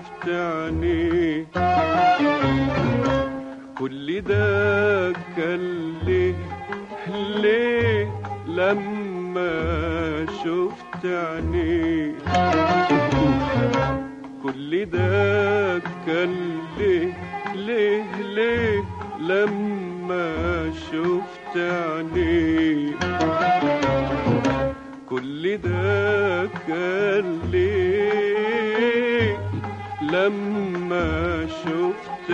شفت عينيه كل ده كان ليه ليه لما شفت عينيه كل ده كان ليه ليه ليه لما شفت عينيه كل ده كان ليه لما شفت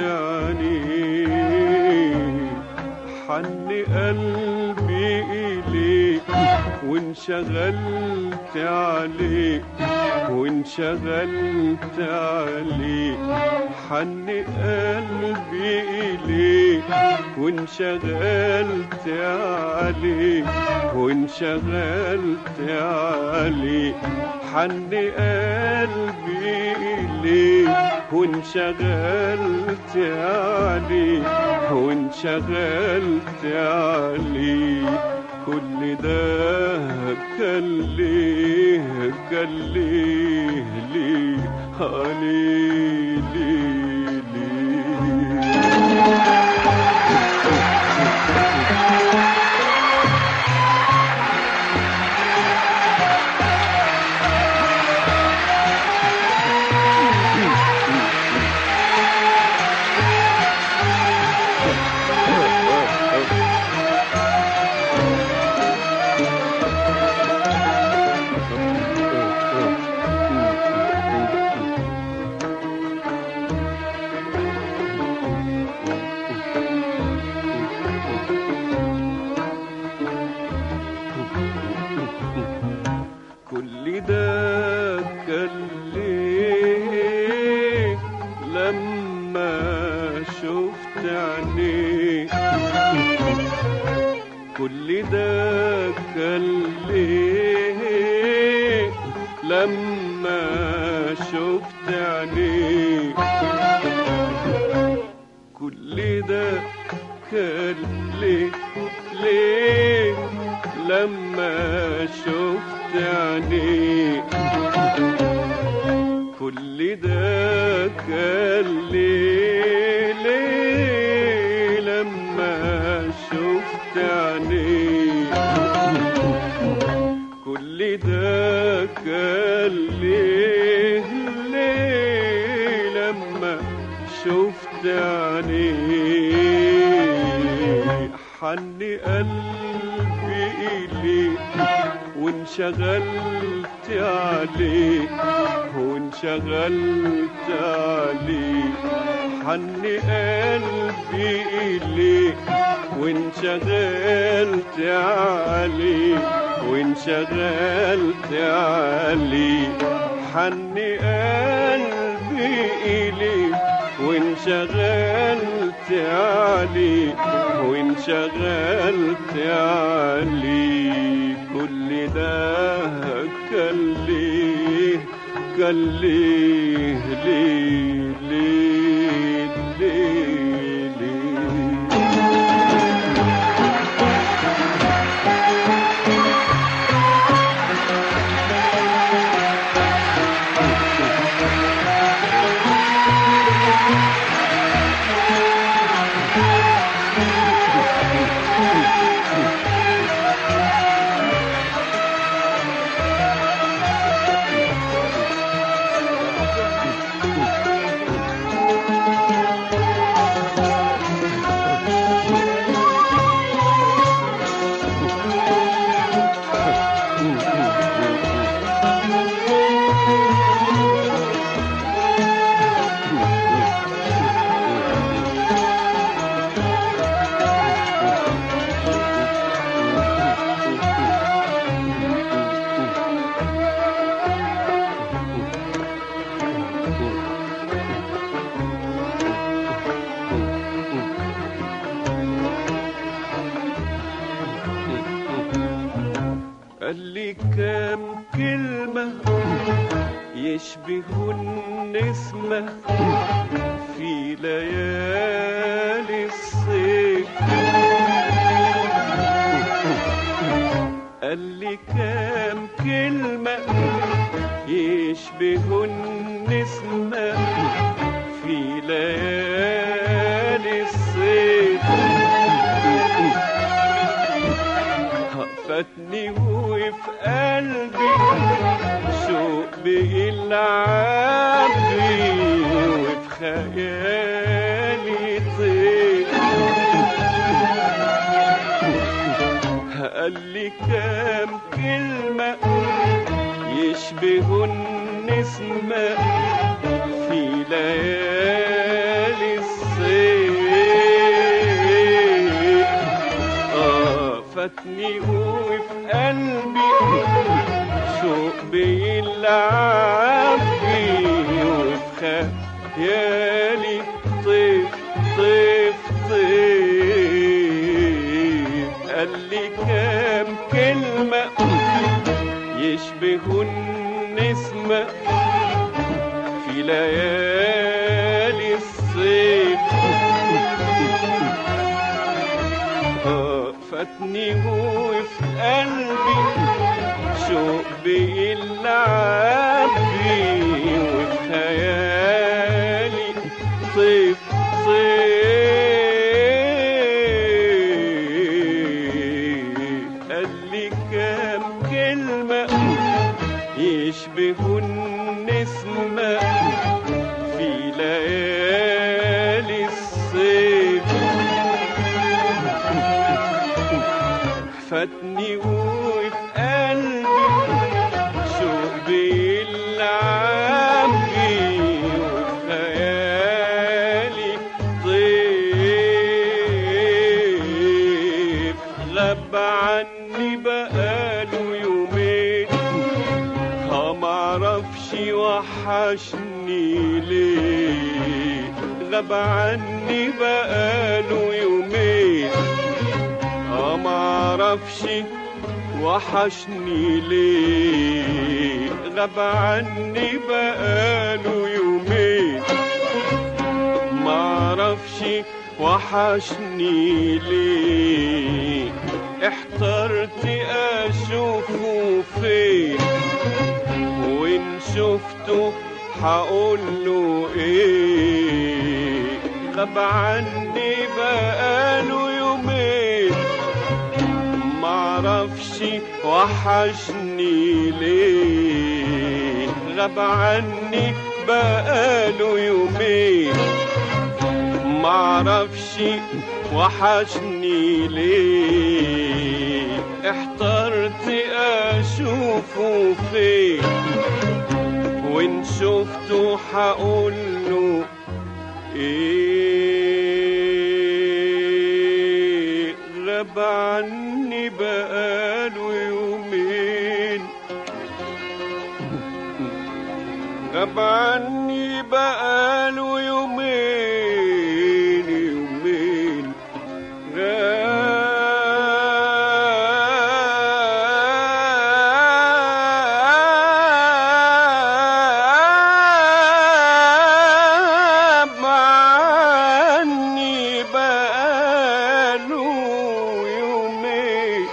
عينيه حن قلبي إليك وانشغلت عليك وانشغلت عليك حن قلبي إليك وانشغلت عليك وانشغلت عليك حن قلبي إليك وانشغلت عليك وانشغلت عليك كل ده كان ليه كان ليه ليه عليه ليه ليه كل ده كان ليه لما شفت عينيك كل ده كان ليه لما شفت عينيك كل ده كان ليه ليه لما شفت عينيك كل ده كان ليه ليه لما شفت عينيك كل ده كان ليه ليه لما شفت عينيك حن قلبي إليك وانشغلت عليك وانشغلت عليك حن قلبي إليك وانشغلت عليك وانشغلت عليك حن قلبي إليك وانشغلت عليك وانشغلت عليك كل ده كان ليه كان ليه ليه ليه ليه ليه قال لي كام كلمة يشبه النسمة في ليالي الصيف قال لي كام كلمة يشبه النسمة في ليالي الصيف فاتني وفي قلبي شوق بيلعبي وفي خيالي طير قال لي كام كلمة يشبه النسمة في ليالي الصيف آه فاتني وفي قلبي شوق بيلعب فيه وفي خيالي طيف طيف طيف قال لي كام كلمة يشبه النسمة في ليالي الصيف آه، فاتني وفي قلبي شوق بيلعب بيه وفي خيالي صيف صيف قال لي كام كلمة يشبه النسمة في ليالي الصيف فاتني وفي قلبي شوق بيلعب بيه وفي خيالي طيف غاب عني بقاله يومين ها معرفش وحشني ليه غاب عني بقاله يومين اه معرفش وحشني ليه غاب عني بقاله يومين معرفش وحشني ليه احترت اشوفه فين وان شفته هقوله ايه غاب عني بقاله يومين معرفش وحشني ليه غاب عني بقاله يومين معرفش وحشني ليه احترت اشوفه فين وان شفته هقوله ايه غاب عني بقاله يومين غاب عني بقاله يومين يومين غاب عني بقاله يومين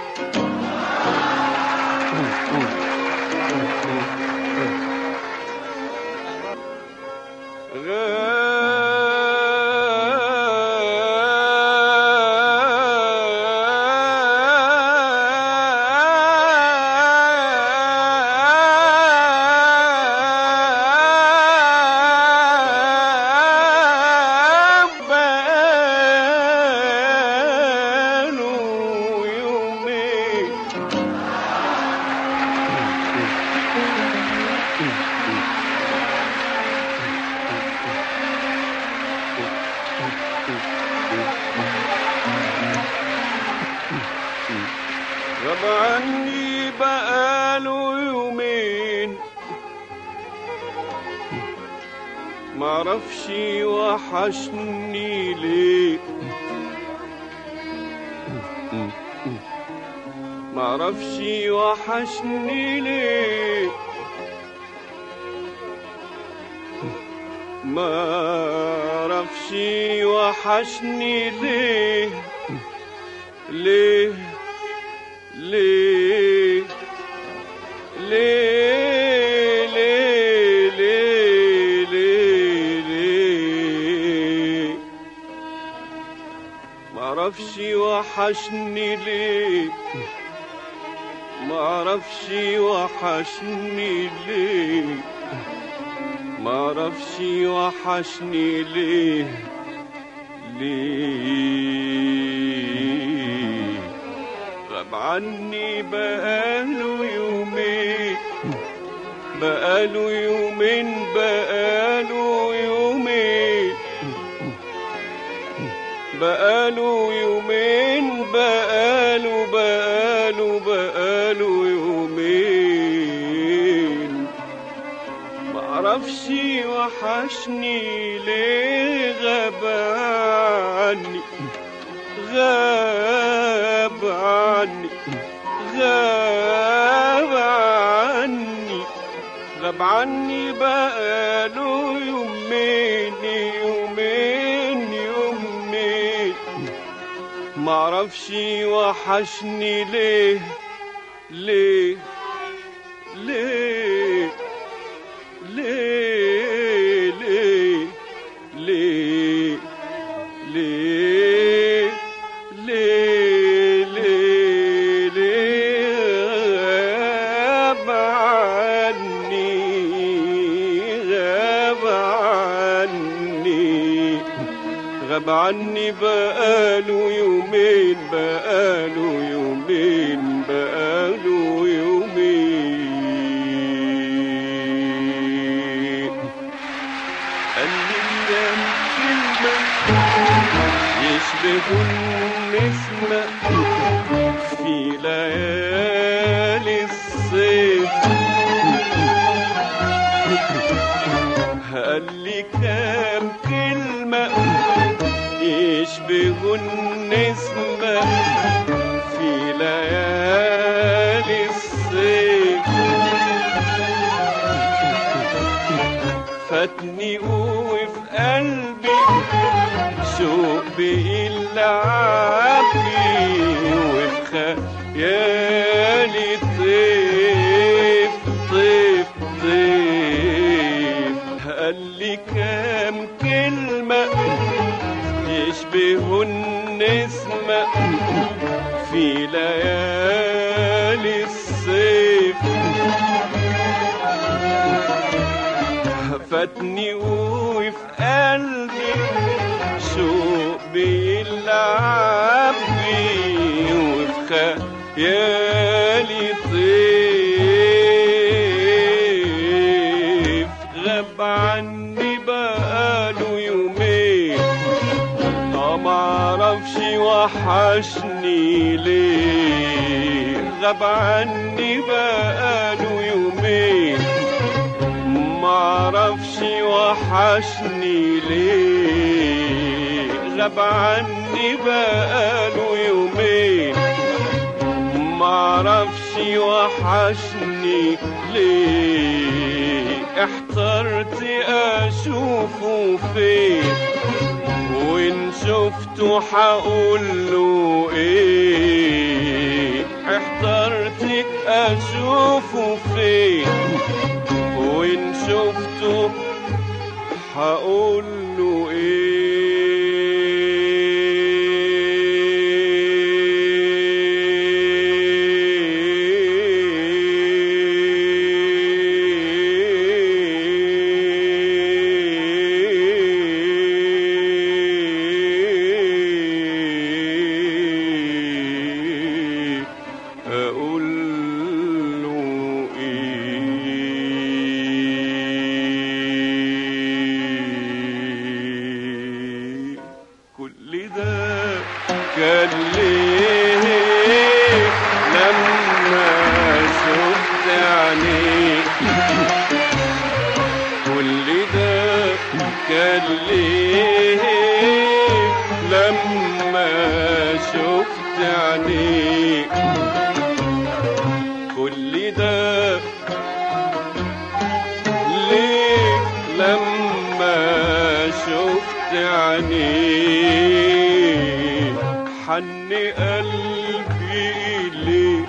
بقاله يومين غاب عني بقاله يومين معرفش وحشني ليه معرفش وحشني ليه معرفش وحشني ليه ليه ليه ليه ليه معرفش وحشني ليه معرفش وحشني ليه معرفش وحشني ليه ليه غاب عني بقاله يومين بقاله يومين بقاله يومين بقاله يومين بقاله بقاله بقاله يومين معرفش وحشني ليه غاب عني غاب عني غاب عني غاب عني بقاله يومين يومين يومين معرفش وحشني ليه ليه ليه ليه ليه ليه ليه ليه ليه ليه غاب عني غاب عني غاب عني بقاله يومين بقاله يومين بقاله يومين قال لي ايام كلمة يشبه النسمة في ليالي الصيف قال لي كام كلمة يشبه النسمة في ليالي الصيف فاتني وفي قلبي شوق بيلعبني وفي خيالي طيف طيف طيف قال لي كام كلمة يشبه النسمة في ليالي الصيف فاتني وفي قلبي شوق بيلعب بي وفي خيالي طيف غاب عني بقاله يومين اه معرفش وحشني ليه غاب عني بقاله يومين معرفش وحشني ليه غاب عني بقاله يومين معرفش وحشني ليه احترت اشوفه فين وان شفته حقوله ايه احترت اشوفه فين وان شفته هقول له ايه اقول له ايه كل ده كان ليه لما شفت عينيك كل ده كان ليه لما شفت عينيك كل ده ليه لما شفت عينيك حن قلبي ليه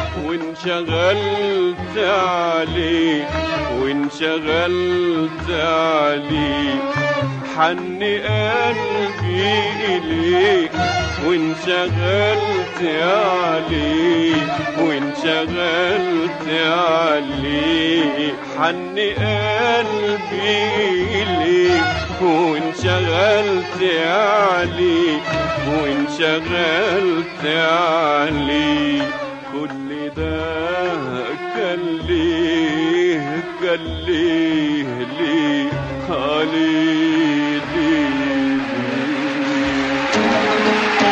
وانشغلت عليك وانشغلت عليك حن قلبي إليك وانشغلت عليك وانشغلت عليك حن قلبي إليك وانشغلت عليك وانشغلت عليك كل ده كان ليه كان ليه ليه عليه ليه ليه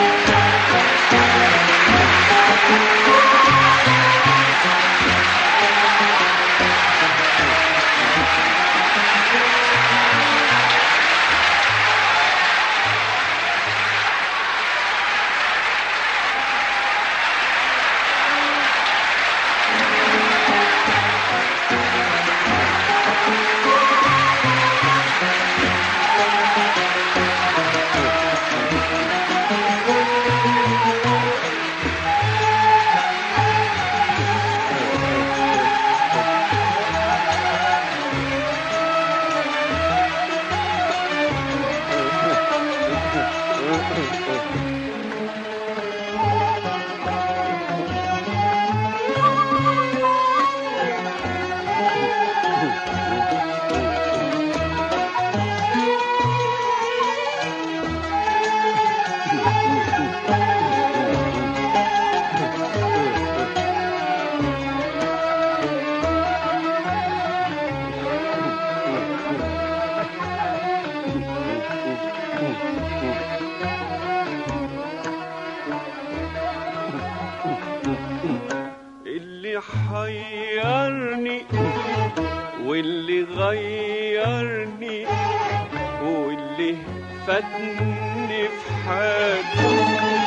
اللي حيرني واللي غيرني واللي فاتني في حاجة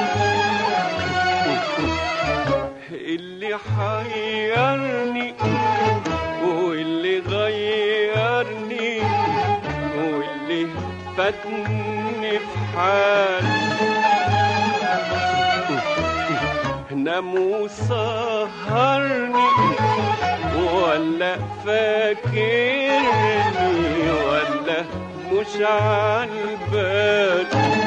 اللي حيرني واللي غيرني واللي فاتني في حاجة نام وسهرني ولا فاكرني ولا مش عالبال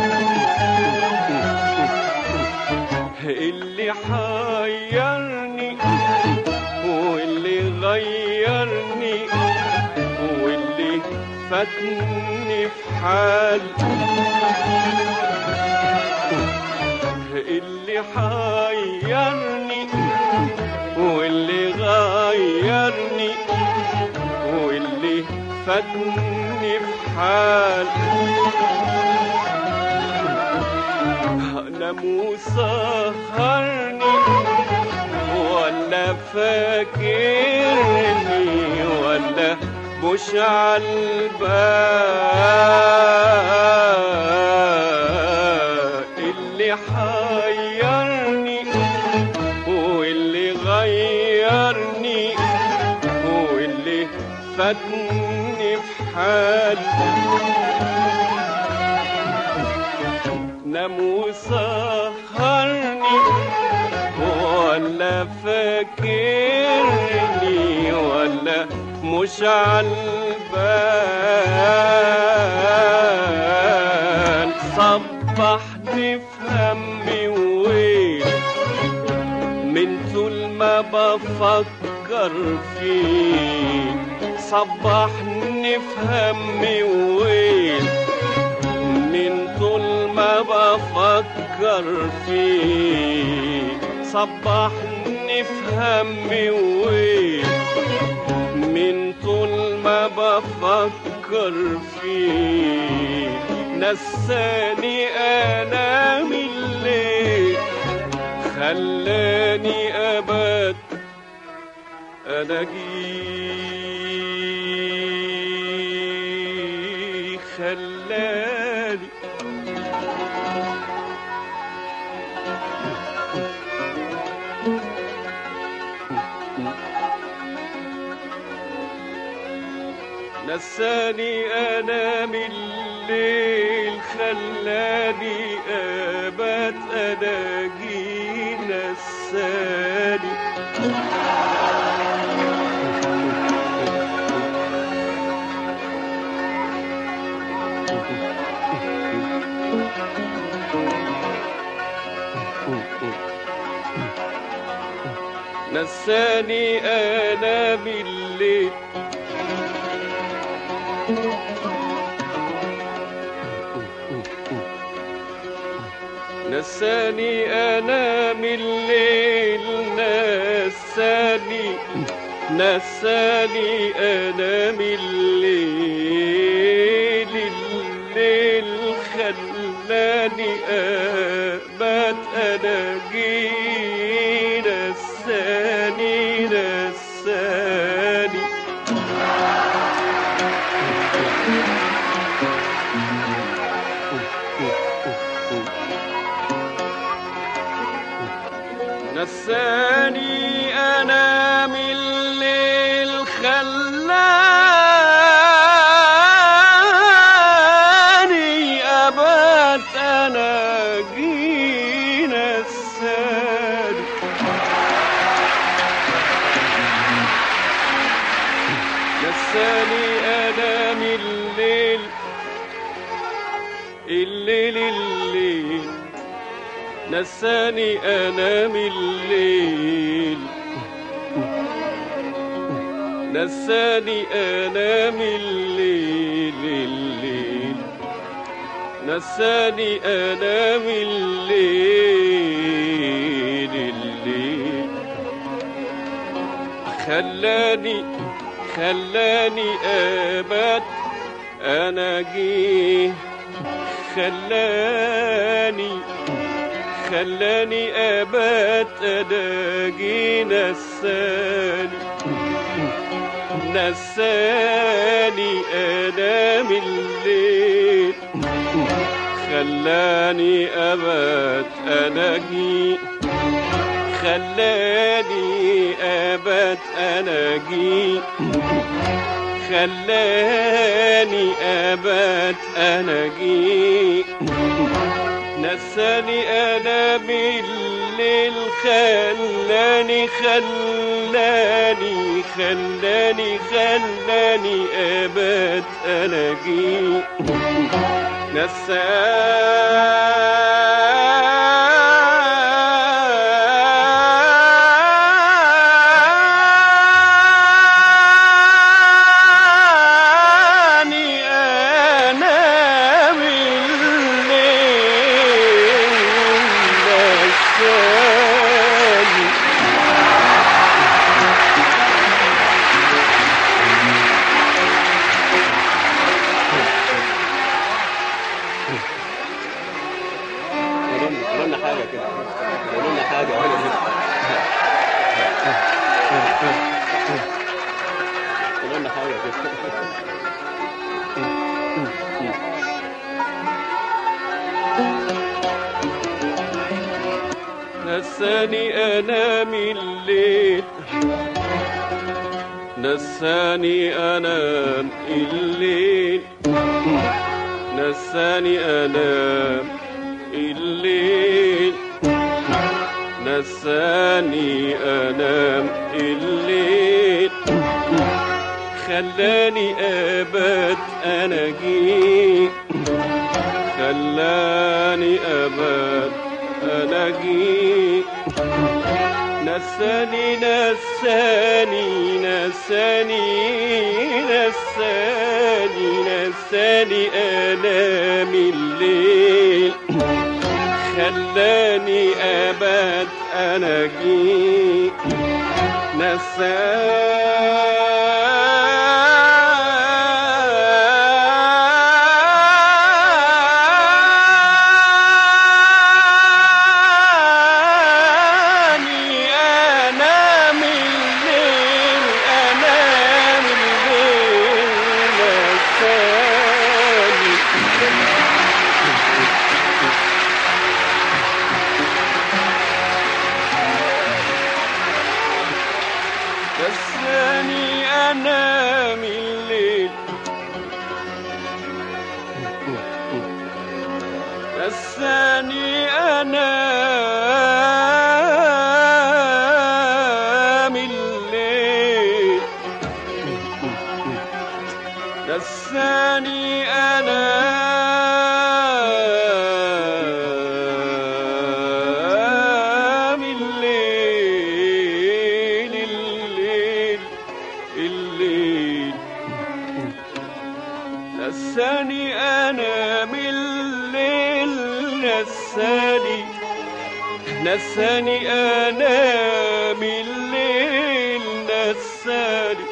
اللي حيرني واللي غيرني واللي فاتني في حال اللي حيرني واللي غيرني واللي فاتني في حال نام وسهرني ولا فاكرني ولا مش عالبال اللي حيرني واللي غيرني واللي فاتني في حال نام وسهرني ولا فاكرني ولا مش عالبال صبحني في همي وويل من طول ما بفكر فيك صبحني في همي وويل من طول ما بفكر فيك صبحني في همي وويل من طول ما بفكر فيك نساني انام الليل خلاني ابات الاقيك خلاني نساني انام الليل خلاني ابات الاقي نساني نساني انا بالليل نساني انا من الليل نساني نساني انا من الليل الليل خلاني ابات انا جي نساني نساني نساني انا من الليل خلاني ابات انا جي نساني نساني انا من الليل الليل الليل نساني انا من الليل نساني انا من الليل الليل نساني انا من الليل الليل خلاني خلاني ابات انا جيه خلاني خلاني ابات اداجي نساني نساني انا من الليل خلاني ابات اناجي خلاني ابات اناجي خلاني ابات اناجي نساني انا بالليل خلاني خلاني خلاني خلاني ابات اناجي نساني انا بالليل نساني قولوا لنا حاجة كده قولوا لنا حاجة ولا قولوا لنا حاجة كده نساني انا من الليل نساني انام الليل نساني انام الليل نساني انام الليل خلاني ابات انا جي خلاني ابات انا جي نساني نساني نساني نساني نساني انا من الليل خلاني ابات انا جي نساني انا من الليل انا من الليل نساني نساني انا من الليل نساني انا من الليل نساني انا نساني انا من الليل نساني نساني انا من الليل نساني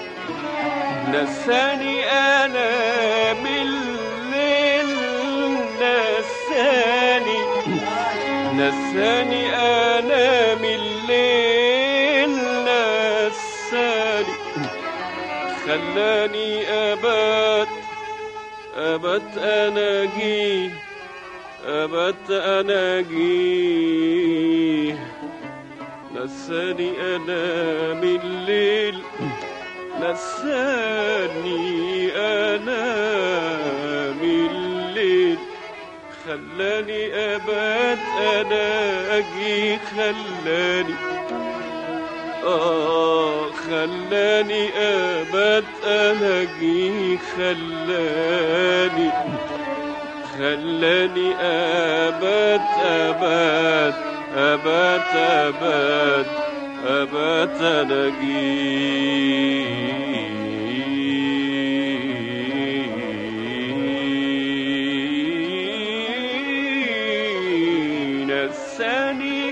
نساني انا من الليل نساني نساني انا من الليل نساني خلاني ابات ابات اناجيه ابات اناجيه نساني انا من الليل نساني انا من الليل خلاني ابات انا اجي خلاني اه خلاني ابات انا اجي خلاني خلاني ابات ابات ابات ابات ابات انا اجي نساني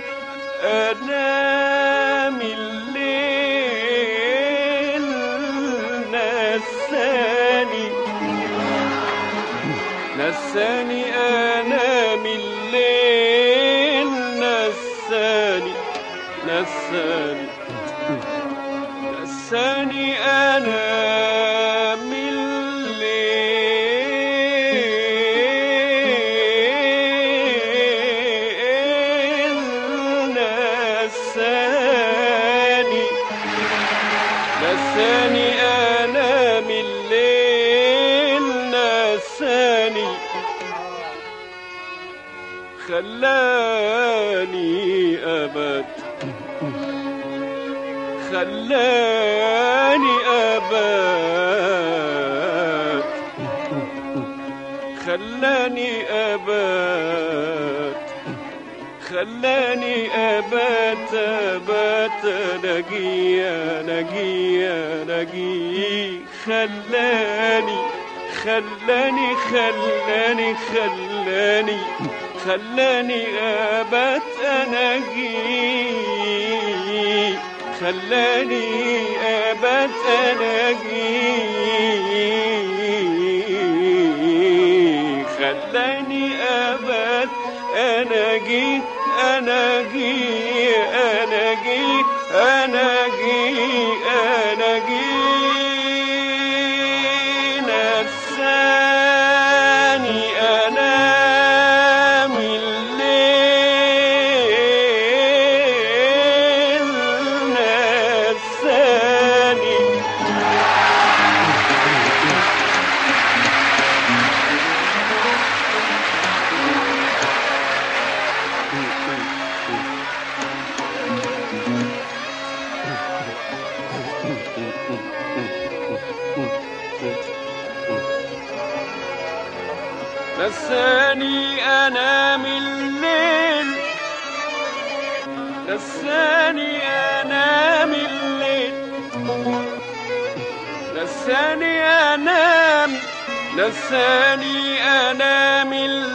انا من الليل نساني نساني انا من الليل نساني نساني نساني انا من الليل نساني نساني انا من الليل نساني خلاني ابات خلاني ابات خلاني ابات خلاني ابات ابات نجي نجي نجي خلاني خلاني خلاني خلاني خلاني ابات اناجي خلاني ابات اناجي خلاني ابات اناجي اناجي اناجي اناجي اناجي نساني انا من الليل نساني نساني انا من الليل نساني انا من الليل نساني انام نساني انا من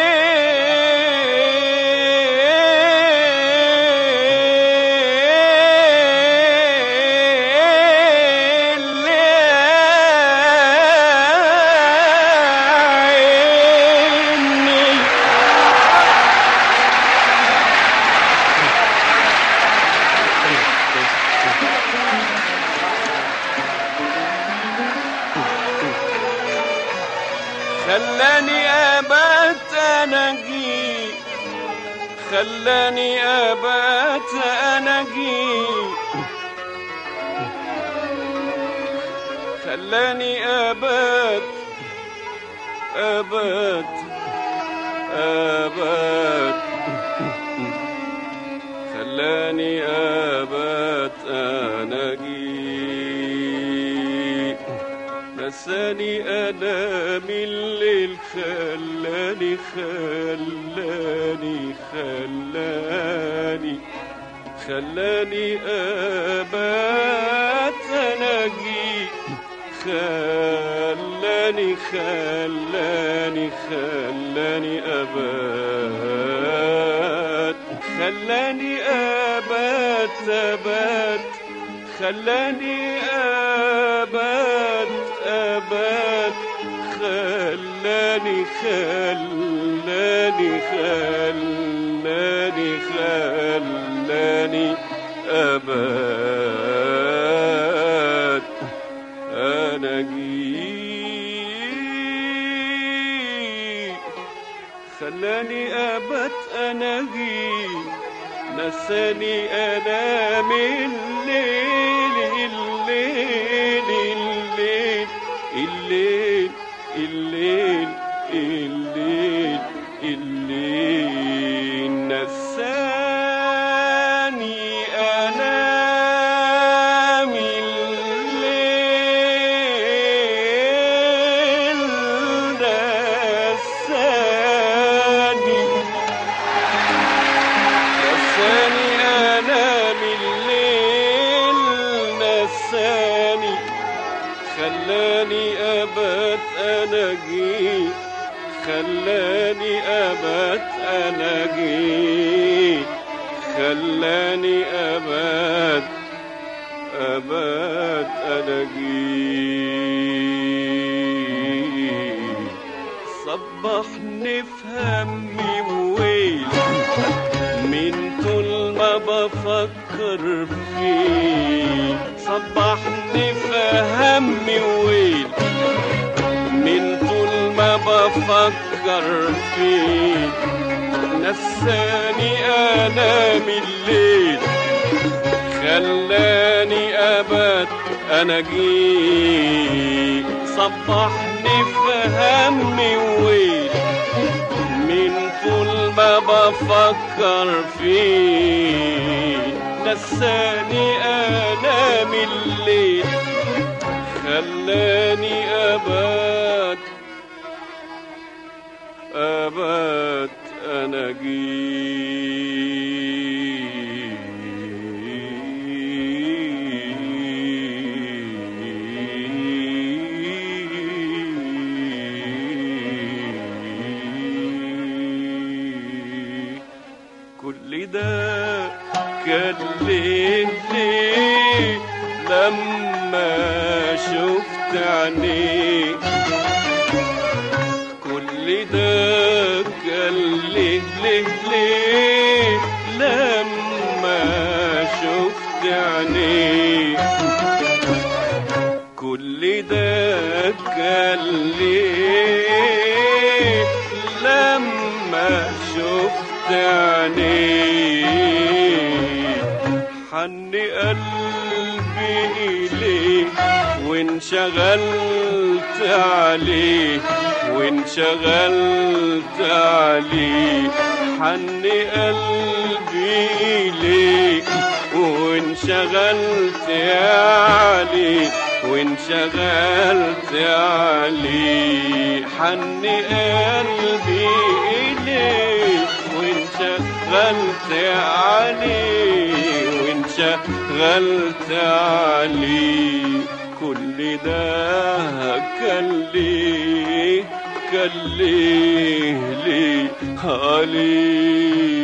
الليل لعيني خلاني ابات اناجي خلاني ابات اناجي خلاني ابات ابات ابات خلاني ابات اناجي نساني انا من الليل خلاني خلاني خلاني خلاني ابات اناجي خلاني خلاني خلاني خلاني أبات خلاني أبات أبات خلاني أبات أبات خلاني خلاني خلاني خلاني أبات أنا جي خلاني أبات أنا جي نساني أنا من الليل الليل الليل الليل الليل الليل الليل نساني أنا من الليل نساني نساني أنا من الليل نساني خلاني أبات أنا جيت خلاني أبات أنا جيت خلاني أبات أبات أنا جيت صبحني في همي وويل من طول ما بفكر فيه صبحني في همي وويل من طول ما بفكر فيه نساني انام الليل خلاني ابات انا جيت صبحني في همي وويل من طول ما بفكر فيه نساني انام الليل خلاني ابات ابات انا جيت كل ده كان ليه ليه لما شفت عينيك كل ده كان ليه ليه ليه لما شفت عينيك كل ده كان ليه لما شفت عينيك حن قلبي إليك وانشغلت عليه وانشغلت عليه حن قلبي إليك وانشغلت عليه وانشغلت عليه حن قلبي إليك وانشغلت عليه وانشغلت عليه كل ده كان ليه كان ليه ليه عليه